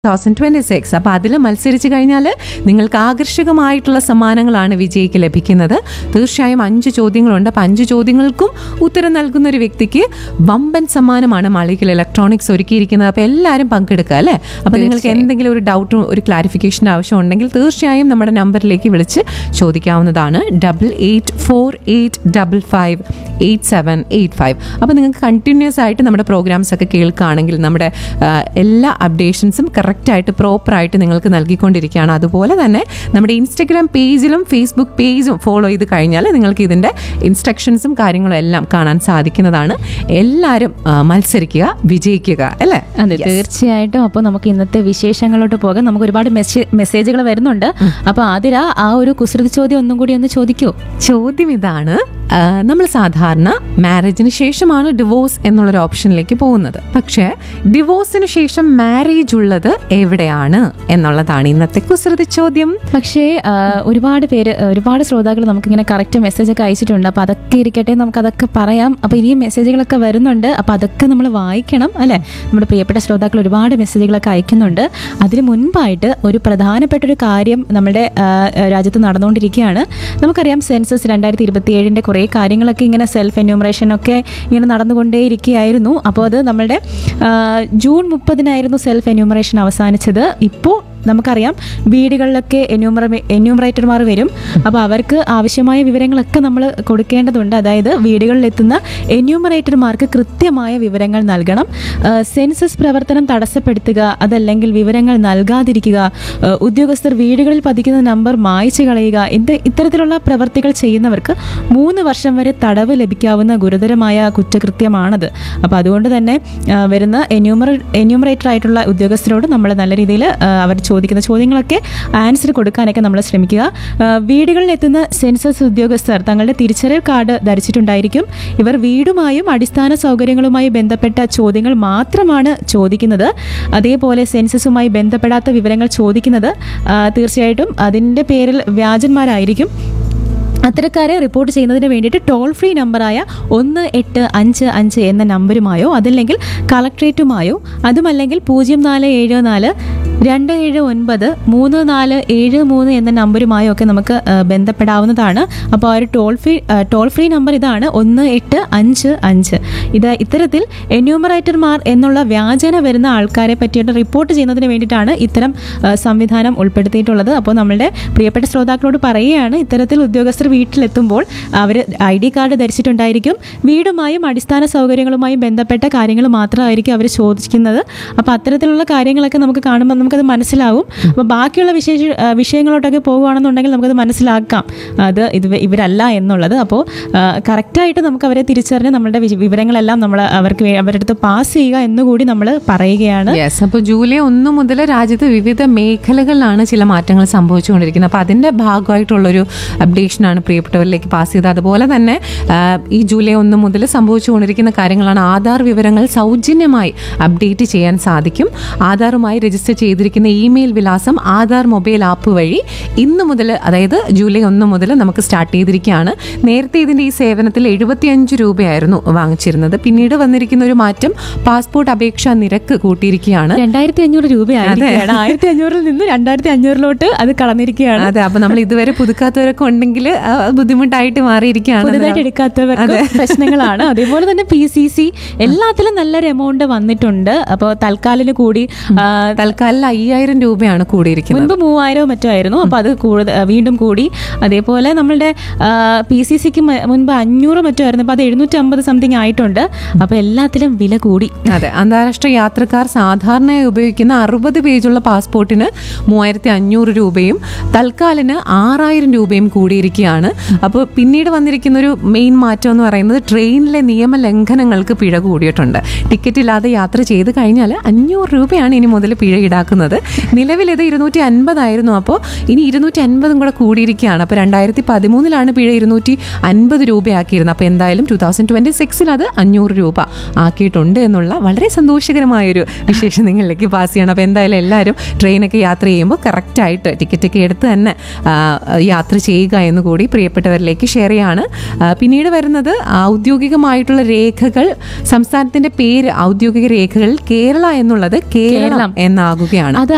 thousand twenty six അപ്പോൾ അതിൽ മത്സരിച്ച് കഴിഞ്ഞാൽ നിങ്ങൾക്ക് ആകർഷകമായിട്ടുള്ള സമ്മാനങ്ങളാണ് വിജയിക്ക് ലഭിക്കുന്നത് തീർച്ചയായും അഞ്ച് ചോദ്യങ്ങളുണ്ട് അപ്പോൾ അഞ്ച് ചോദ്യങ്ങൾക്കും ഉത്തരം നൽകുന്ന ഒരു വ്യക്തിക്ക് വമ്പൻ സമ്മാനമാണ് മാളികയിൽ ഇലക്ട്രോണിക്സ് ഒരുക്കിയിരിക്കുന്നത് അപ്പോൾ എല്ലാവരും പങ്കെടുക്കുക അല്ലേ അപ്പോൾ നിങ്ങൾക്ക് എന്തെങ്കിലും ഒരു ഡൗട്ടും ഒരു ക്ലാരിഫിക്കേഷൻ ആവശ്യം ഉണ്ടെങ്കിൽ തീർച്ചയായും നമ്മുടെ നമ്പറിലേക്ക് വിളിച്ച് ചോദിക്കാവുന്നതാണ് double eight four eight double five eight seven eight five അപ്പോൾ നിങ്ങൾക്ക് കണ്ടിന്യൂസ് ആയിട്ട് നമ്മുടെ പ്രോഗ്രാംസ് ഒക്കെ കേൾക്കുകയാണെങ്കിൽ നമ്മുടെ ആ, എല്ലാ അപ്ഡേഷൻസും കറക്റ്റായിട്ട് പ്രോപ്പറായിട്ട് നിങ്ങൾക്ക് നൽകിക്കൊണ്ടിരിക്കുകയാണ് അതുപോലെ തന്നെ നമ്മുടെ ഇൻസ്റ്റഗ്രാം പേജിലും ഫേസ്ബുക്ക് പേജും ഫോളോ ചെയ്ത് കഴിഞ്ഞാൽ നിങ്ങൾക്ക് ഇതിൻ്റെ ഇൻസ്ട്രക്ഷൻസും കാര്യങ്ങളും എല്ലാം കാണാൻ സാധിക്കുന്നതാണ് എല്ലാവരും ആ, മത്സരിക്കുക വിജയിക്കുക അല്ലേ അതെ തീർച്ചയായിട്ടും അപ്പോൾ നമുക്ക് ഇന്നത്തെ വിശേഷങ്ങളോട്ട് പോകാം നമുക്ക് ഒരുപാട് മെസ്സേജുകൾ വരുന്നുണ്ട് അപ്പോൾ ആതിര ആ ഒരു കുസൃതി ചോദ്യം ഒന്നും കൂടി ഒന്ന് ചോദിക്കൂ ചോദ്യം ഇതാണ് ആ, നമ്മൾ സാധാരണ മാരേജിന് ശേഷമാണ് ഡിവോഴ്സ് എന്നുള്ളൊരു ഓപ്ഷനിലേക്ക് പോകുന്നത് പക്ഷേ ഡിവോഴ്സിന് ശേഷം മാരേജ് ഉള്ളത് എവിടെയാണ് എന്നുള്ളതാണ് ഇന്നത്തെ കുസൃതി ചോദ്യം പക്ഷേ ആ, ഒരുപാട് പേര് ആ, ഒരുപാട് ശ്രോതാക്കൾ നമുക്കിങ്ങനെ കറക്റ്റ് മെസ്സേജ് ഒക്കെ അയച്ചിട്ടുണ്ട് അപ്പോൾ അതൊക്കെ ഇരിക്കട്ടെ നമുക്ക് അതൊക്കെ പറയാം അപ്പോൾ ഇനിയും മെസ്സേജുകളൊക്കെ വരുന്നുണ്ട് അപ്പോൾ അതൊക്കെ നമ്മൾ വായിക്കണം അല്ലേ നമ്മുടെ പ്രിയപ്പെട്ട ശ്രോതാക്കൾ ഒരുപാട് മെസ്സേജുകളൊക്കെ അയക്കുന്നുണ്ട് അതിന് മുൻപായിട്ട് ഒരു പ്രധാനപ്പെട്ട ഒരു കാര്യം നമ്മുടെ ആ, രാജ്യത്ത് നടന്നുകൊണ്ടിരിക്കുകയാണ് നമുക്കറിയാം സെൻസസ് രണ്ടായിരത്തി ഇരുപത്തി ഏഴിൻ്റെ കുറേ കാര്യങ്ങളൊക്കെ ഇങ്ങനെ സെൽഫ് എന്യൂമറേഷൻ ഒക്കെ ഇങ്ങനെ നടന്നുകൊണ്ടേയിരിക്കുകയായിരുന്നു അപ്പോൾ അത് നമ്മുടെ ആ, ജൂൺ മുപ്പതിനായിരുന്നു സെൽഫ് എന്യൂമറേഷൻ അവസാനിച്ചത് ഇപ്പോൾ നമുക്കറിയാം വീടുകളിലൊക്കെ എന്യൂമറ എന്യൂമറേറ്റർമാർ വരും അപ്പോൾ അവർക്ക് ആവശ്യമായ വിവരങ്ങളൊക്കെ നമ്മൾ കൊടുക്കേണ്ടതുണ്ട് അതായത് വീടുകളിലെത്തുന്ന എന്യൂമറേറ്റർമാർക്ക് കൃത്യമായ വിവരങ്ങൾ നൽകണം ആ, സെൻസസ് പ്രവർത്തനം തടസ്സപ്പെടുത്തുക അതല്ലെങ്കിൽ വിവരങ്ങൾ നൽകാതിരിക്കുക ആ, ഉദ്യോഗസ്ഥർ വീടുകളിൽ പതിക്കുന്ന നമ്പർ മായ്ച്ചു കളയുക എന്ത് ഇത്തരത്തിലുള്ള പ്രവർത്തികൾ ചെയ്യുന്നവർക്ക് മൂന്ന് വർഷം വരെ തടവ് ലഭിക്കാവുന്ന ഗുരുതരമായ കുറ്റകൃത്യമാണത് അപ്പോൾ അതുകൊണ്ട് തന്നെ ആ, വരുന്ന എന്യൂമറ എന്യൂമറേറ്റർ ആയിട്ടുള്ള ഉദ്യോഗസ്ഥരോട് നമ്മൾ നല്ല രീതിയിൽ അവർ ചോദിക്കുന്ന ചോദ്യങ്ങളൊക്കെ ആൻസർ കൊടുക്കാനൊക്കെ നമ്മൾ ശ്രമിക്കുക ആ, വീടുകളിൽ എത്തുന്ന സെൻസസ് ഉദ്യോഗസ്ഥർ തങ്ങളുടെ തിരിച്ചറിയൽ കാർഡ് ധരിച്ചിട്ടുണ്ടായിരിക്കും ഇവർ വീടുമായും അടിസ്ഥാന സൗകര്യങ്ങളുമായി ബന്ധപ്പെട്ട ചോദ്യങ്ങൾ മാത്രമാണ് ചോദിക്കുന്നത് അതേപോലെ സെൻസസുമായി ബന്ധപ്പെടാത്ത വിവരങ്ങൾ ചോദിക്കുന്നത് ആ, തീർച്ചയായിട്ടും അതിൻ്റെ പേരിൽ വ്യാജന്മാരായിരിക്കും അത്തരക്കാരെ റിപ്പോർട്ട് ചെയ്യുന്നതിന് വേണ്ടിയിട്ട് ടോൾ ഫ്രീ നമ്പറായ ഒന്ന് എട്ട് അഞ്ച് അഞ്ച് എന്ന നമ്പരുമായോ അതല്ലെങ്കിൽ കളക്ട്രേറ്റുമായോ അതുമല്ലെങ്കിൽ പൂജ്യം നാല് ഏഴ് നാല് രണ്ട് ഏഴ് ഒൻപത് മൂന്ന് നാല് ഏഴ് മൂന്ന് എന്ന നമ്പരുമായോ ഒക്കെ നമുക്ക് ആ, ബന്ധപ്പെടാവുന്നതാണ് അപ്പോൾ ആ ഒരു ടോൾ ഫ്രീ ആ, ടോൾ ഫ്രീ നമ്പർ ഇതാണ് ഒന്ന് എട്ട് അഞ്ച് അഞ്ച് ഇത് ഇത്തരത്തിൽ എന്യൂമറേറ്റർമാർ എന്നുള്ള വ്യാജന വരുന്ന ആൾക്കാരെ പറ്റിയിട്ട് റിപ്പോർട്ട് ചെയ്യുന്നതിന് വേണ്ടിയിട്ടാണ് ഇത്തരം ആ, സംവിധാനം ഉൾപ്പെടുത്തിയിട്ടുള്ളത് അപ്പോൾ നമ്മളുടെ പ്രിയപ്പെട്ട ശ്രോതാക്കളോട് പറയുകയാണ് ഇത്തരത്തിൽ ഉദ്യോഗസ്ഥർ വീട്ടിലെത്തുമ്പോൾ അവർ ഐ ഡി കാർഡ് ധരിച്ചിട്ടുണ്ടായിരിക്കും വീടുമായും അടിസ്ഥാന സൗകര്യങ്ങളുമായും ബന്ധപ്പെട്ട കാര്യങ്ങൾ മാത്രമായിരിക്കും അവർ ചോദിക്കുന്നത് അപ്പോൾ അത്തരത്തിലുള്ള കാര്യങ്ങളൊക്കെ നമുക്ക് കാണുമ്പോൾ നമുക്കത് മനസ്സിലാവും അപ്പോൾ ബാക്കിയുള്ള വിശേഷ ആ, വിഷയങ്ങളോട്ടൊക്കെ പോകുകയാണെന്നുണ്ടെങ്കിൽ നമുക്കത് മനസ്സിലാക്കാം അത് ഇത് ഇവരല്ല എന്നുള്ളത് അപ്പോൾ കറക്റ്റായിട്ട് നമുക്ക് അവരെ തിരിച്ചറിഞ്ഞ് നമ്മുടെ വിവ- വിവരങ്ങളെല്ലാം നമ്മൾ അവർക്ക് വേ- അവരുടെ അടുത്ത് പാസ് ചെയ്യുക എന്നുകൂടി നമ്മൾ പറയുകയാണ് യെസ് അപ്പോൾ ജൂലൈ ഒന്ന് മുതൽ രാജ്യത്ത് വിവിധ മേഖലകളിലാണ് ചില മാറ്റങ്ങൾ സംഭവിച്ചുകൊണ്ടിരിക്കുന്നത് അപ്പോൾ അതിൻ്റെ ഭാഗമായിട്ടുള്ളൊരു അപ്ഡേഷനാണ് പ്രിയപ്പെട്ടവരിലേക്ക് പാസ് ചെയ്തത് അതുപോലെ തന്നെ ആ, ഈ ജൂലൈ ഒന്ന് മുതൽ സംഭവിച്ചുകൊണ്ടിരിക്കുന്ന കാര്യങ്ങളാണ് ആധാർ വിവരങ്ങൾ സൗജന്യമായി അപ്ഡേറ്റ് ചെയ്യാൻ സാധിക്കും ആധാറുമായി രജിസ്റ്റർ ചെയ്തിരിക്കുന്ന ഇമെയിൽ വിലാസം ആധാർ മൊബൈൽ ആപ്പ് വഴി ഇന്ന് മുതൽ അതായത് ജൂലൈ ഒന്ന് മുതൽ നമുക്ക് സ്റ്റാർട്ട് ചെയ്തിരിക്കുകയാണ് നേരത്തെ ഇതിൻ്റെ ഈ സേവനത്തിൽ എഴുപത്തിയഞ്ച് രൂപയായിരുന്നു വാങ്ങിച്ചിരുന്നത് പിന്നീട് വന്നിരിക്കുന്ന ഒരു മാറ്റം പാസ്പോർട്ട് അപേക്ഷാ നിരക്ക് കൂട്ടിയിരിക്കുകയാണ് രണ്ടായിരത്തി അഞ്ഞൂറ് രൂപയായിരിക്കുകയാണ് ആയിരത്തി അഞ്ഞൂറിൽ നിന്ന് രണ്ടായിരത്തി അഞ്ഞൂറിലോട്ട് അത് കടന്നിരിക്കുകയാണ് അതെ അപ്പൊ നമ്മൾ ഇതുവരെ പുതുക്കാത്തവരൊക്കെ ഉണ്ടെങ്കിൽ ബുദ്ധിമുട്ടായിട്ട് മാറിയിരിക്കുകയാണ് പുതുതായിട്ട് എടുക്കാത്തവർക്ക് പ്രശ്നങ്ങളാണ് അതേപോലെ തന്നെ പി സി സി എല്ലാത്തിലും നല്ലൊരു എമൗണ്ട് വന്നിട്ടുണ്ട് അപ്പോൾ തൽക്കാലിന് കൂടി ആ, തൽക്കാലം അയ്യായിരം രൂപയാണ് കൂടിയിരിക്കുന്നത് മുൻപ് മൂവായിരോ മറ്റോ ആയിരുന്നു അപ്പോൾ അത് കൂടുതൽ വീണ്ടും കൂടി അതേപോലെ നമ്മളുടെ പി സി സിക്ക് മുൻപ് അഞ്ഞൂറ് മറ്റോ ആയിരുന്നു അപ്പോൾ അത് എഴുന്നൂറ്റി അമ്പത് സംതിങ് ആയിട്ടുണ്ട് അപ്പോൾ എല്ലാത്തിലും വില കൂടി അതെ അന്താരാഷ്ട്ര യാത്രക്കാർ സാധാരണയായി ഉപയോഗിക്കുന്ന അറുപത് പേജുള്ള പാസ്പോർട്ടിന് മൂവായിരത്തി അഞ്ഞൂറ് രൂപയും തൽക്കാലിന് ആറായിരം രൂപയും കൂടിയിരിക്കുകയാണ് അപ്പോൾ പിന്നീട് വന്നിരിക്കുന്ന ഒരു മെയിൻ മാറ്റം എന്ന് പറയുന്നത് ട്രെയിനിലെ നിയമ ലംഘനങ്ങൾക്ക് പിഴ കൂടിയിട്ടുണ്ട് ടിക്കറ്റ് ഇല്ലാതെ യാത്ര ചെയ്ത് കഴിഞ്ഞാൽ അഞ്ഞൂറ് രൂപയാണ് ഇനി മുതൽ പിഴ ഈടാക്കുന്നത് നിലവിൽ ഇത് ഇരുന്നൂറ്റി അൻപതായിരുന്നു അപ്പോൾ ഇനി ഇരുന്നൂറ്റി അൻപതും കൂടെ കൂടിയിരിക്കുകയാണ് അപ്പോൾ രണ്ടായിരത്തി പതിമൂന്നിലാണ് പിഴ ഇരുന്നൂറ്റി അൻപത് രൂപയാക്കിയിരുന്നത് അപ്പോൾ എന്തായാലും ടൂ തൗസൻഡ് ട്വൻറ്റി സിക്സിൽ അത് അഞ്ഞൂറ് രൂപ ആക്കിയിട്ടുണ്ട് എന്നുള്ള വളരെ സന്തോഷകരമായൊരു വിശേഷം നിങ്ങളിലേക്ക് പാസ് ചെയ്യണം അപ്പോൾ എന്തായാലും എല്ലാവരും ട്രെയിനൊക്കെ യാത്ര ചെയ്യുമ്പോൾ കറക്റ്റായിട്ട് ടിക്കറ്റൊക്കെ എടുത്ത് തന്നെ ആ, യാത്ര ചെയ്യുക എന്ന് കൂടി പ്രിയപ്പെട്ടവരിലേക്ക് ഷെയർ ചെയ്യാണ് ആ, പിന്നീട് വരുന്നത് ഔദ്യോഗികമായിട്ടുള്ള രേഖകൾ സംസ്ഥാനത്തിന്റെ പേര് ഔദ്യോഗിക രേഖകൾ കേരള എന്നുള്ളത് കേരളം എന്നാകുകയാണ് അത്